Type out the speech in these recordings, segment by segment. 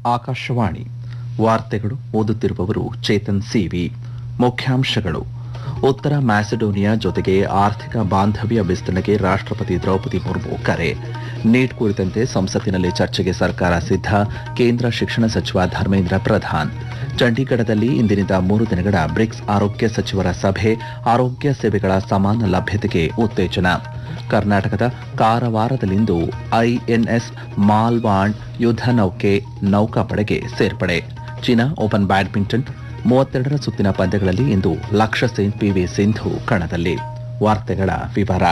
ಆಕಾಶವಾಣಿ ವಾರ್ತೆಗಳು ಓದುತ್ತಿರುವವರು ಚೇತನ್ ಸಿವಿ ಮುಖ್ಯಾಂಶಗಳು ಉತ್ತರ ಮ್ಯಾಸಿಡೋನಿಯಾ ಜೊತೆಗೆ ಆರ್ಥಿಕ ಬಾಂಧವ್ಯ ವಿಸ್ತರಣೆಗೆ ರಾಷ್ಟ್ರಪತಿ ದ್ರೌಪದಿ ಮುರ್ಮು ಕರೆ ನೀಟ್ ಕುರಿತಂತೆ ಸಂಸತ್ತಿನಲ್ಲಿ ಚರ್ಚೆಗೆ ಸರ್ಕಾರ ಸಿದ್ಧ ಕೇಂದ್ರ ಶಿಕ್ಷಣ ಸಚಿವ ಧರ್ಮೇಂದ್ರ ಪ್ರಧಾನ್ ಚಂಡೀಗಢದಲ್ಲಿ ಇಂದಿನಿಂದ ಮೂರು ದಿನಗಳ ಬ್ರಿಕ್ಸ್ ಆರೋಗ್ಯ ಸಚಿವರ ಸಭೆ ಆರೋಗ್ಯ ಸೇವೆಗಳ ಸಮಾನ ಲಭ್ಯತೆಗೆ ಉತ್ತೇಜನ ಕರ್ನಾಟಕದ ಕಾರವಾರದಲ್ಲಿಂದು ಐಎನ್ಎಸ್ ಮಾಲ್ವಾಂಡ್ ಯುದ್ಧ ನೌಕೆ ನೌಕಾಪಡೆಗೆ ಸೇರ್ಪಡೆ ಚೀನಾ ಓಪನ್ ಬ್ಯಾಡ್ಮಿಂಟನ್ ಮೂವತ್ತೆರಡರ ಸುತ್ತಿನ ಪಂದ್ಯಗಳಲ್ಲಿ ಇಂದು ಲಕ್ಷ್ಯ ಸೇನ್ ಪಿವಿ ಸಿಂಧು ಕಣದಲ್ಲಿ ವಾರ್ತೆಗಳ ವಿವರ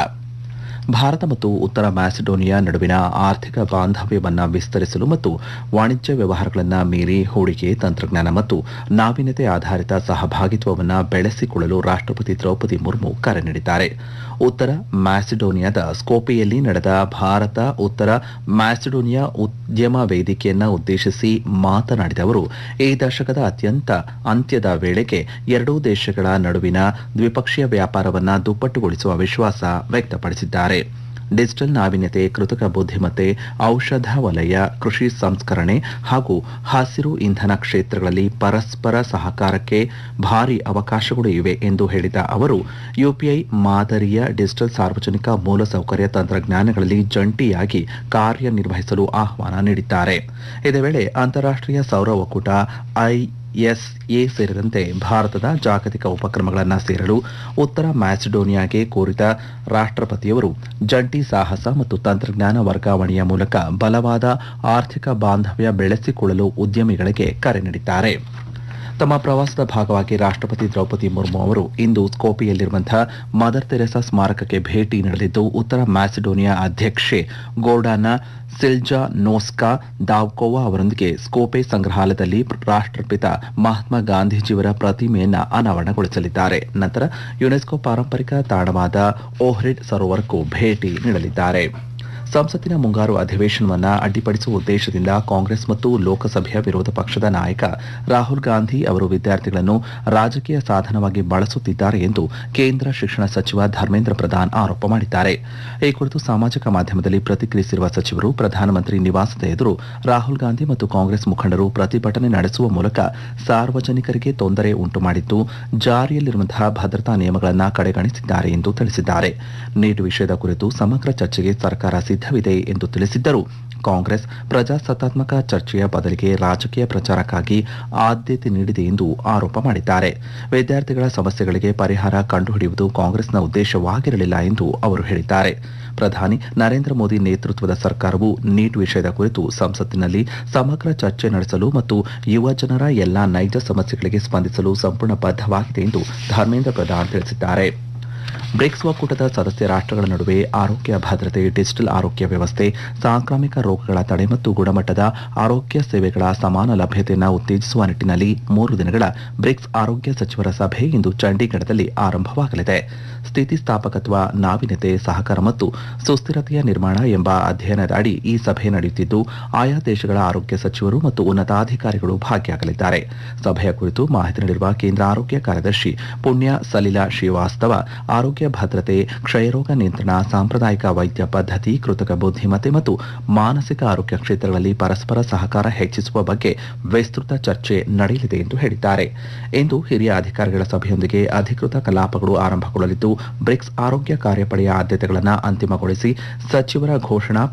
ಭಾರತ ಮತ್ತು ಉತ್ತರ ಮ್ಯಾಸಿಡೋನಿಯಾ ನಡುವಿನ ಆರ್ಥಿಕ ಬಾಂಧವ್ಯವನ್ನು ವಿಸ್ತರಿಸಲು ಮತ್ತು ವಾಣಿಜ್ಯ ವ್ಯವಹಾರಗಳನ್ನು ಮೀರಿ ಹೂಡಿಕೆ ತಂತ್ರಜ್ಞಾನ ಮತ್ತು ನಾವೀನ್ಯತೆ ಆಧಾರಿತ ಸಹಭಾಗಿತ್ವವನ್ನು ಬೆಳೆಸಿಕೊಳ್ಳಲು ರಾಷ್ಟ್ರಪತಿ ದ್ರೌಪದಿ ಮುರ್ಮು ಕರೆ ನೀಡಿದ್ದಾರೆ ಉತ್ತರ ಮ್ಯಾಸಿಡೋನಿಯಾದ ಸ್ಕೋಪೆಯಲ್ಲಿ ನಡೆದ ಭಾರತ ಉತ್ತರ ಮ್ಯಾಸಿಡೋನಿಯಾ ಉದ್ಯಮ ವೇದಿಕೆಯನ್ನು ಉದ್ದೇಶಿಸಿ ಮಾತನಾಡಿದ ಅವರು ಈ ದಶಕದ ಅತ್ಯಂತ ಅಂತ್ಯದ ವೇಳೆಗೆ ಎರಡೂ ದೇಶಗಳ ನಡುವಿನ ದ್ವಿಪಕ್ಷೀಯ ವ್ಯಾಪಾರವನ್ನು ದುಪ್ಪಟ್ಟುಗೊಳಿಸುವ ವಿಶ್ವಾಸ ವ್ಯಕ್ತಪಡಿಸಿದ್ದಾರೆ ಡಿಜಿಟಲ್ ನಾವೀನ್ಯತೆ ಕೃತಕ ಬುದ್ಧಿಮತ್ತೆ ಔಷಧ ವಲಯ ಕೃಷಿ ಸಂಸ್ಕರಣೆ ಹಾಗೂ ಹಸಿರು ಇಂಧನ ಕ್ಷೇತ್ರಗಳಲ್ಲಿ ಪರಸ್ಪರ ಸಹಕಾರಕ್ಕೆ ಭಾರಿ ಅವಕಾಶಗಳು ಇವೆ ಎಂದು ಹೇಳಿದ ಅವರು ಯುಪಿಐ ಮಾದರಿಯ ಡಿಜಿಟಲ್ ಸಾರ್ವಜನಿಕ ಮೂಲಸೌಕರ್ಯ ತಂತ್ರಜ್ಞಾನಗಳಲ್ಲಿ ಜಂಟಿಯಾಗಿ ಕಾರ್ಯನಿರ್ವಹಿಸಲು ಆಹ್ವಾನ ನೀಡಿದ್ದಾರೆ ಇದೇ ವೇಳೆ ಅಂತಾರಾಷ್ಟೀಯ ಸೌರ ಒಕ್ಕೂಟ ಐ ಎಸ್ಎ ಸೇರಿದಂತೆ ಭಾರತದ ಜಾಗತಿಕ ಉಪಕ್ರಮಗಳನ್ನು ಸೇರಲು ಉತ್ತರ ಮ್ಯಾಸಿಡೋನಿಯಾಗೆ ಕೋರಿದ ರಾಷ್ಟ್ರಪತಿಯವರು ಜಂಟಿ ಸಾಹಸ ಮತ್ತು ತಂತ್ರಜ್ಞಾನ ವರ್ಗಾವಣೆಯ ಮೂಲಕ ಬಲವಾದ ಆರ್ಥಿಕ ಬಾಂಧವ್ಯ ಬೆಳೆಸಿಕೊಳ್ಳಲು ಉದ್ಯಮಿಗಳಿಗೆ ಕರೆ ನೀಡಿದ್ದಾರೆ ತಮ್ಮ ಪ್ರವಾಸದ ಭಾಗವಾಗಿ ರಾಷ್ಟ್ರಪತಿ ದ್ರೌಪದಿ ಮುರ್ಮು ಅವರು ಇಂದು ಸ್ಕೋಪಿಯಲ್ಲಿರುವಂತಹ ಮದರ್ ತೆರೆಸಾ ಸ್ಮಾರಕಕ್ಕೆ ಭೇಟಿ ನೀಡಲಿದ್ದು ಉತ್ತರ ಮ್ಯಾಸಿಡೋನಿಯಾ ಅಧ್ಯಕ್ಷೆ ಗೋರ್ಡಾನ ಸಿಲ್ಜಾ ನೋಸ್ಕಾ ದಾವ್ಕೋವಾ ಅವರೊಂದಿಗೆ ಸ್ಕೋಪೆ ಸಂಗ್ರಹಾಲಯದಲ್ಲಿ ರಾಷ್ಟ್ರಪಿತ ಮಹಾತ್ಮ ಗಾಂಧೀಜಿಯವರ ಪ್ರತಿಮೆಯನ್ನ ಅನಾವರಣಗೊಳಿಸಲಿದ್ದಾರೆ ನಂತರ ಯುನೆಸ್ಕೋ ಪಾರಂಪರಿಕ ತಾಣವಾದ ಓಹ್ರಿಡ್ ಸರೋವರಕ್ಕೂ ಭೇಟಿ ನೀಡಲಿದ್ದಾರೆ ಸಂಸತ್ತಿನ ಮುಂಗಾರು ಅಧಿವೇಶನವನ್ನ ಅಡ್ಡಿಪಡಿಸುವ ಉದ್ದೇಶದಿಂದ ಕಾಂಗ್ರೆಸ್ ಮತ್ತು ಲೋಕಸಭೆಯ ವಿರೋಧ ಪಕ್ಷದ ನಾಯಕ ರಾಹುಲ್ ಗಾಂಧಿ ಅವರು ವಿದ್ಯಾರ್ಥಿಗಳನ್ನು ರಾಜಕೀಯ ಸಾಧನವಾಗಿ ಬಳಸುತ್ತಿದ್ದಾರೆ ಎಂದು ಕೇಂದ್ರ ಶಿಕ್ಷಣ ಸಚಿವ ಧರ್ಮೇಂದ್ರ ಪ್ರಧಾನ್ ಆರೋಪ ಮಾಡಿದ್ದಾರೆ ಈ ಕುರಿತು ಸಾಮಾಜಿಕ ಮಾಧ್ಯಮದಲ್ಲಿ ಪ್ರತಿಕ್ರಿಯಿಸಿರುವ ಸಚಿವರು ಪ್ರಧಾನಮಂತ್ರಿ ನಿವಾಸದ ಎದುರು ರಾಹುಲ್ ಗಾಂಧಿ ಮತ್ತು ಕಾಂಗ್ರೆಸ್ ಮುಖಂಡರು ಪ್ರತಿಭಟನೆ ನಡೆಸುವ ಮೂಲಕ ಸಾರ್ವಜನಿಕರಿಗೆ ತೊಂದರೆ ಉಂಟು ಮಾಡಿದ್ದು ಜಾರಿಯಲ್ಲಿರುವಂತಹ ಭದ್ರತಾ ನಿಯಮಗಳನ್ನು ಕಡೆಗಣಿಸಿದ್ದಾರೆ ಎಂದು ತಿಳಿಸಿದ್ದಾರೆ ನೀಟ್ ವಿಷಯದ ಕುರಿತು ಸಮಗ್ರ ಚರ್ಚೆಗೆ ಸರ್ಕಾರ ಸಿದ್ಧವಿದೆ ಎಂದು ತಿಳಿಸಿದ್ದರು ಕಾಂಗ್ರೆಸ್ ಪ್ರಜಾಸತ್ತಾತ್ಮಕ ಚರ್ಚೆಯ ಬದಲಿಗೆ ರಾಜಕೀಯ ಪ್ರಚಾರಕ್ಕಾಗಿ ಆದ್ಯತೆ ನೀಡಿದೆ ಎಂದು ಆರೋಪ ಮಾಡಿದ್ದಾರೆ ವಿದ್ಯಾರ್ಥಿಗಳ ಸಮಸ್ಯೆಗಳಿಗೆ ಪರಿಹಾರ ಕಂಡುಹಿಡಿಯುವುದು ಕಾಂಗ್ರೆಸ್ನ ಉದ್ದೇಶವಾಗಿರಲಿಲ್ಲ ಎಂದು ಅವರು ಹೇಳಿದ್ದಾರೆ ಪ್ರಧಾನಿ ನರೇಂದ್ರ ಮೋದಿ ನೇತೃತ್ವದ ಸರ್ಕಾರವು ನೀಟ್ ವಿಷಯದ ಕುರಿತು ಸಂಸತ್ತಿನಲ್ಲಿ ಸಮಗ್ರ ಚರ್ಚೆ ನಡೆಸಲು ಮತ್ತು ಯುವ ಜನರ ಎಲ್ಲಾ ನೈಜ ಸಮಸ್ಯೆಗಳಿಗೆ ಸ್ಪಂದಿಸಲು ಸಂಪೂರ್ಣ ಬದ್ಧವಾಗಿದೆ ಎಂದು ಧರ್ಮೇಂದ್ರ ಪ್ರಧಾನ್ ತಿಳಿಸಿದ್ದಾರೆ ಬ್ರಿಕ್ಸ್ ಒಕ್ಕೂಟದ ಸದಸ್ಯ ರಾಷ್ಟ್ರಗಳ ನಡುವೆ ಆರೋಗ್ಯ ಭದ್ರತೆ ಡಿಜಿಟಲ್ ಆರೋಗ್ಯ ವ್ಯವಸ್ಥೆ ಸಾಂಕ್ರಾಮಿಕ ರೋಗಗಳ ತಡೆ ಮತ್ತು ಗುಣಮಟ್ಟದ ಆರೋಗ್ಯ ಸೇವೆಗಳ ಸಮಾನ ಲಭ್ಯತೆಯನ್ನು ಉತ್ತೇಜಿಸುವ ನಿಟ್ಟಿನಲ್ಲಿ ಮೂರು ದಿನಗಳ ಬ್ರಿಕ್ಸ್ ಆರೋಗ್ಯ ಸಚಿವರ ಸಭೆ ಇಂದು ಚಂಡೀಗಢದಲ್ಲಿ ಆರಂಭವಾಗಲಿದೆ ಸ್ಥಿತಿಸ್ಥಾಪಕತ್ವ ನಾವೀನ್ಯತೆ ಸಹಕಾರ ಮತ್ತು ಸುಸ್ಥಿರತೆಯ ನಿರ್ಮಾಣ ಎಂಬ ಅಧ್ಯಯನದ ಅಡಿ ಈ ಸಭೆ ನಡೆಯುತ್ತಿದ್ದು ಆಯಾ ದೇಶಗಳ ಆರೋಗ್ಯ ಸಚಿವರು ಮತ್ತು ಉನ್ನತಾಧಿಕಾರಿಗಳು ಭಾಗಿಯಾಗಲಿದ್ದಾರೆ ಸಭೆಯ ಕುರಿತು ಮಾಹಿತಿ ನೀಡಿರುವ ಕೇಂದ್ರ ಆರೋಗ್ಯ ಕಾರ್ಯದರ್ಶಿ ಪುಣ್ಯ ಸಲಿಲಾ ಶ್ರೀವಾಸ್ತವ ಆರೋಗ್ಯ ಭದ್ರತೆ ಕ್ಷಯರೋಗ ನಿಯಂತ್ರಣ ಸಾಂಪ್ರದಾಯಿಕ ವೈದ್ಯ ಪದ್ಧತಿ ಕೃತಕ ಬುದ್ಧಿಮತ್ತೆ ಮತ್ತು ಮಾನಸಿಕ ಆರೋಗ್ಯ ಕ್ಷೇತ್ರಗಳಲ್ಲಿ ಪರಸ್ಪರ ಸಹಕಾರ ಹೆಚ್ಚಿಸುವ ಬಗ್ಗೆ ವಿಸ್ತೃತ ಚರ್ಚೆ ನಡೆಯಲಿದೆ ಎಂದು ಹೇಳಿದ್ದಾರೆ ಇಂದು ಹಿರಿಯ ಅಧಿಕಾರಿಗಳ ಸಭೆಯೊಂದಿಗೆ ಅಧಿಕೃತ ಕಲಾಪಗಳು ಆರಂಭಗೊಳ್ಳಲಿದ್ದು ಬ್ರಿಕ್ಸ್ ಆರೋಗ್ಯ ಕಾರ್ಯಪಡೆಯ ಆದ್ಯತೆಗಳನ್ನು ಅಂತಿಮಗೊಳಿಸಿ ಸಚಿವರ ಘೋಷಣಾ